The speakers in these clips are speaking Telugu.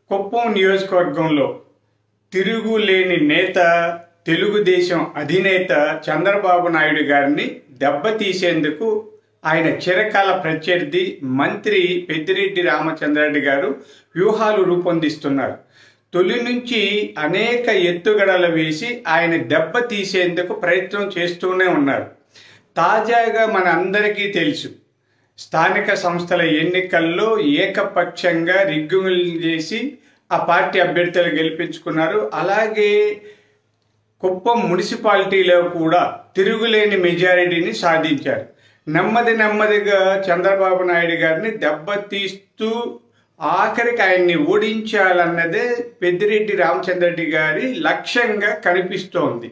కుప్పం నియోజకవర్గంలో తిరుగులేని నేత తెలుగుదేశం అధినేత చంద్రబాబు నాయుడు గారిని దెబ్బతీసేందుకు ఆయన చిరకాల ప్రత్యర్థి మంత్రి పెద్దిరెడ్డి రామచంద్రారెడ్డి గారు వ్యూహాలు రూపొందిస్తున్నారు తొలి నుంచి అనేక ఎత్తుగడలు వేసి ఆయన దెబ్బ తీసేందుకు ప్రయత్నం చేస్తూనే ఉన్నారు తాజాగా మన అందరికీ తెలుసు స్థానిక సంస్థల ఎన్నికల్లో ఏకపక్షంగా రిగ్గులు చేసి ఆ పార్టీ అభ్యర్థులు గెలిపించుకున్నారు అలాగే కుప్పం మున్సిపాలిటీలో కూడా తిరుగులేని మెజారిటీని సాధించారు నెమ్మది నెమ్మదిగా చంద్రబాబు నాయుడు గారిని దెబ్బతీస్తూ ఆఖరికి ఆయన్ని ఓడించాలన్నదే పెద్దిరెడ్డి రామచంద్రెడ్డి గారి లక్ష్యంగా కనిపిస్తోంది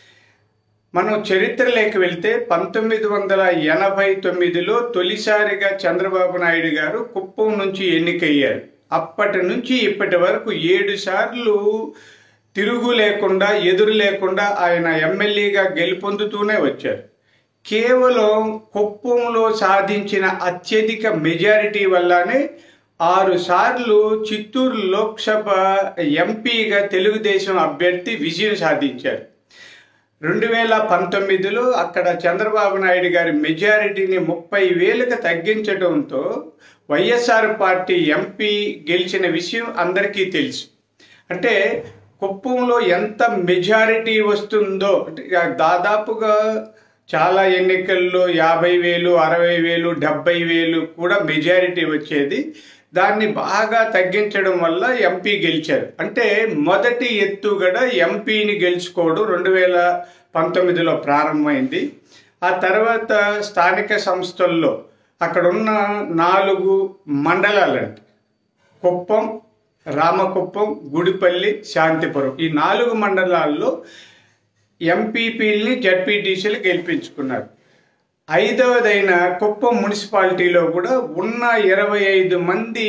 మనం చరిత్రలోకి వెళ్తే పంతొమ్మిది వందల ఎనభై తొమ్మిదిలో తొలిసారిగా చంద్రబాబు నాయుడు గారు కుప్పం నుంచి ఎన్నికయ్యారు అప్పటి నుంచి ఇప్పటి వరకు ఏడు సార్లు తిరుగు లేకుండా ఎదురు లేకుండా ఆయన ఎమ్మెల్యేగా గెలుపొందుతూనే వచ్చారు కేవలం కుప్పంలో సాధించిన అత్యధిక మెజారిటీ వల్లనే ఆరు సార్లు చిత్తూరు లోక్సభ ఎంపీగా తెలుగుదేశం అభ్యర్థి విజయం సాధించారు రెండు వేల పంతొమ్మిదిలో అక్కడ చంద్రబాబు నాయుడు గారి మెజారిటీని ముప్పై వేలకు తగ్గించడంతో వైఎస్ఆర్ పార్టీ ఎంపీ గెలిచిన విషయం అందరికీ తెలుసు అంటే కుప్పంలో ఎంత మెజారిటీ వస్తుందో అంటే దాదాపుగా చాలా ఎన్నికల్లో యాభై వేలు అరవై వేలు డెబ్బై వేలు కూడా మెజారిటీ వచ్చేది దాన్ని బాగా తగ్గించడం వల్ల ఎంపీ గెలిచారు అంటే మొదటి ఎత్తుగడ ఎంపీని గెలుచుకోవడం రెండు వేల పంతొమ్మిదిలో ప్రారంభమైంది ఆ తర్వాత స్థానిక సంస్థల్లో అక్కడున్న నాలుగు మండలాలండి కుప్పం రామకుప్పం గుడిపల్లి శాంతిపురం ఈ నాలుగు మండలాల్లో ఎంపీపీల్ని జడ్పీటీసీలు గెలిపించుకున్నారు ఐదవదైన కుప్పం మున్సిపాలిటీలో కూడా ఉన్న ఇరవై ఐదు మంది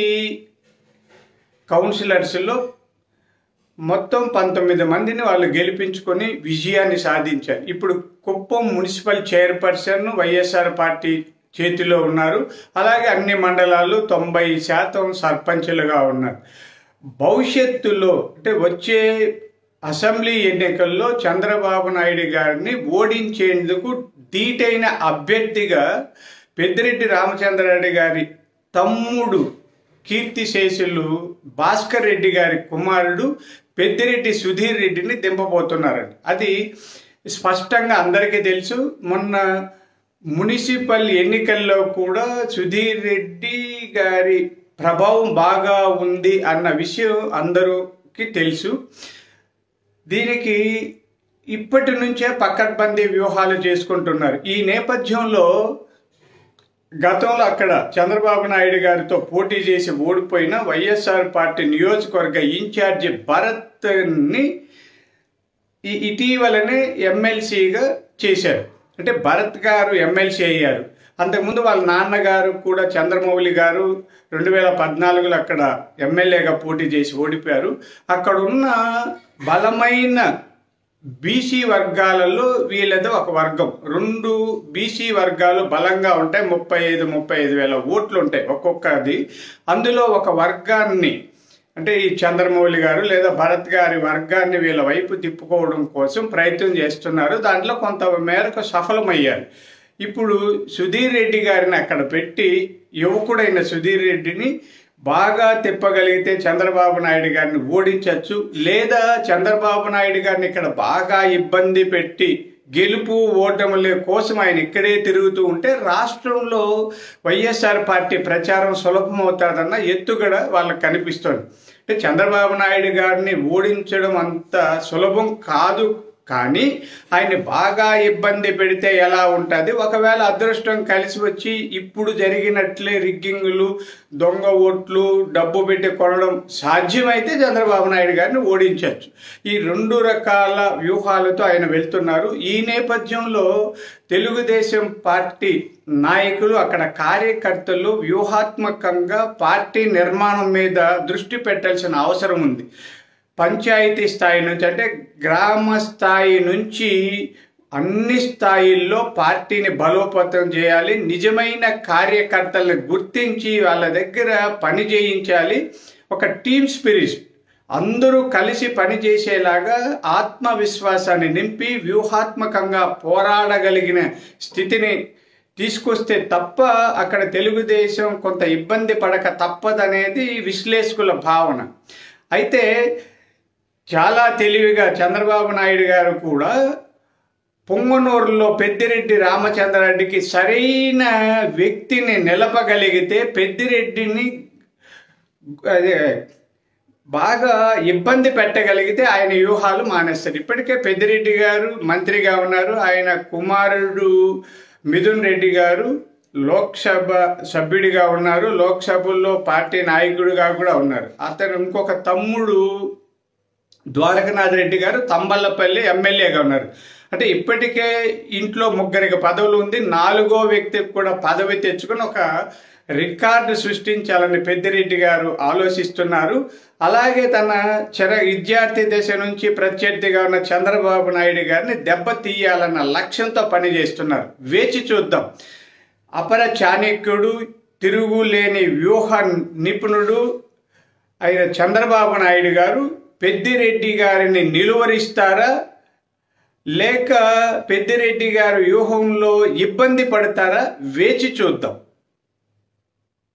కౌన్సిలర్స్లో మొత్తం పంతొమ్మిది మందిని వాళ్ళు గెలిపించుకొని విజయాన్ని సాధించారు ఇప్పుడు Kuppam municipal chairperson YSR party చేతిలో ఉన్నారు అలాగే అన్ని మండలాలు తొంభై శాతం సర్పంచులుగా ఉన్నారు భవిష్యత్తులో అంటే వచ్చే అసెంబ్లీ ఎన్నికల్లో చంద్రబాబు నాయుడు గారిని ఓడించేందుకు ధీటైన అభ్యర్థిగా పెద్దిరెడ్డి రామచంద్రారెడ్డి గారి తమ్ముడు కీర్తిశేషులు భాస్కర్ రెడ్డి గారి కుమారుడు పెద్దిరెడ్డి సుధీర్ రెడ్డిని దింపబోతున్నారండి అది స్పష్టంగా అందరికీ తెలుసు మొన్న మున్సిపల్ ఎన్నికల్లో కూడా సుధీర్ రెడ్డి గారి ప్రభావం బాగా ఉంది అన్న విషయం అందరికి తెలుసు దీనికి ఇప్పటి నుంచే పక్కడ్బందీ వ్యూహాలు చేసుకుంటున్నారు ఈ నేపథ్యంలో గతంలో అక్కడ చంద్రబాబు నాయుడు గారితో పోటీ చేసి ఓడిపోయిన వైఎస్ఆర్ పార్టీ నియోజకవర్గ ఇన్ఛార్జి భరత్ని ఈ ఇటీవలనే ఎమ్మెల్సీగా చేశారు అంటే భరత్ గారు ఎమ్మెల్సీ అయ్యారు అంతకుముందు వాళ్ళ నాన్నగారు కూడా చంద్రమౌళి గారు రెండు వేల పద్నాలుగులో అక్కడ ఎమ్మెల్యేగా పోటీ చేసి ఓడిపోయారు అక్కడ ఉన్న బలమైన బీసీ వర్గాలలో వీళ్ళది ఒక వర్గం రెండు బీసీ వర్గాలు బలంగా ఉంటాయి ముప్పై ఐదు ముప్పై ఐదు వేల ఓట్లు ఉంటాయి ఒక్కొక్కది అందులో ఒక వర్గాన్ని అంటే ఈ చంద్రమౌళి గారు లేదా భరత్ గారి వర్గాన్ని వీళ్ళ వైపు తిప్పుకోవడం కోసం ప్రయత్నం చేస్తున్నారు దాంట్లో కొంత మేరకు సఫలమయ్యారు ఇప్పుడు సుధీర్ రెడ్డి గారిని అక్కడ పెట్టి యువకుడైన సుధీర్ రెడ్డిని బాగా తిప్పగలిగితే చంద్రబాబు నాయుడు గారిని ఓడించవచ్చు లేదా చంద్రబాబు నాయుడు గారిని ఇక్కడ బాగా ఇబ్బంది పెట్టి గెలుపు ఓటముల కోసం ఆయన ఇక్కడే తిరుగుతూ ఉంటే రాష్ట్రంలో వైఎస్ఆర్ పార్టీ ప్రచారం సులభమవుతాదన్న ఎత్తుగడ వాళ్ళకి కనిపిస్తోంది అంటే చంద్రబాబు నాయుడు గారిని ఓడించడం అంత సులభం కాదు కానీ ఆయన బాగా ఇబ్బంది పెడితే ఎలా ఉంటుంది ఒకవేళ అదృష్టం కలిసి వచ్చి ఇప్పుడు జరిగినట్లే రిగ్గింగులు దొంగ ఓట్లు డబ్బు పెట్టి కొనడం సాధ్యమైతే చంద్రబాబు నాయుడు గారిని ఓడించవచ్చు ఈ రెండు రకాల వ్యూహాలతో ఆయన వెళ్తున్నారు ఈ నేపథ్యంలో తెలుగుదేశం పార్టీ నాయకులు అక్కడ కార్యకర్తలు వ్యూహాత్మకంగా పార్టీ నిర్మాణం మీద దృష్టి పెట్టాల్సిన అవసరం ఉంది పంచాయతీ స్థాయి నుంచి అంటే గ్రామ స్థాయి నుంచి అన్ని స్థాయిల్లో పార్టీని బలోపేతం చేయాలి నిజమైన కార్యకర్తలను గుర్తించి వాళ్ళ దగ్గర పని చేయించాలి ఒక టీమ్ స్పిరిట్ అందరూ కలిసి పనిచేసేలాగా ఆత్మవిశ్వాసాన్ని నింపి వ్యూహాత్మకంగా పోరాడగలిగిన స్థితిని తీసుకొస్తే తప్ప అక్కడ తెలుగుదేశం కొంత ఇబ్బంది పడక తప్పదనేది విశ్లేషకుల భావన అయితే చాలా తెలివిగా చంద్రబాబు నాయుడు గారు కూడా పొంగనూరులో పెద్దిరెడ్డి రామచంద్రారెడ్డికి సరైన వ్యక్తిని నిలపగలిగితే పెద్దిరెడ్డిని అదే బాగా ఇబ్బంది పెట్టగలిగితే ఆయన వ్యూహాలు మానేస్తారు ఇప్పటికే పెద్దిరెడ్డి గారు మంత్రిగా ఉన్నారు ఆయన కుమారుడు మిథున్ రెడ్డి గారు లోక్సభ సభ్యుడిగా ఉన్నారు లోక్సభలో పార్టీ నాయకుడిగా కూడా ఉన్నారు అతను ఇంకొక తమ్ముడు ద్వారకనాథ్ రెడ్డి గారు తంబల్లపల్లి ఎమ్మెల్యేగా ఉన్నారు అంటే ఇప్పటికే ఇంట్లో ముగ్గురికి పదవులు ఉంది నాలుగో వ్యక్తికి కూడా పదవి తెచ్చుకొని ఒక రికార్డు సృష్టించాలని పెద్దిరెడ్డి గారు ఆలోచిస్తున్నారు అలాగే తన చెర విద్యార్థి దశ నుంచి ప్రత్యర్థిగా ఉన్న చంద్రబాబు నాయుడు గారిని దెబ్బ తీయాలన్న లక్ష్యంతో పనిచేస్తున్నారు వేచి చూద్దాం అపర చాణక్యుడు తిరుగులేని వ్యూహ నిపుణుడు అయిన చంద్రబాబు నాయుడు గారు పెద్దిరెడ్డి గారిని నిలువరిస్తారా లేక పెద్దిరెడ్డి గారి వ్యూహంలో ఇబ్బంది పడతారా వేచి చూద్దాం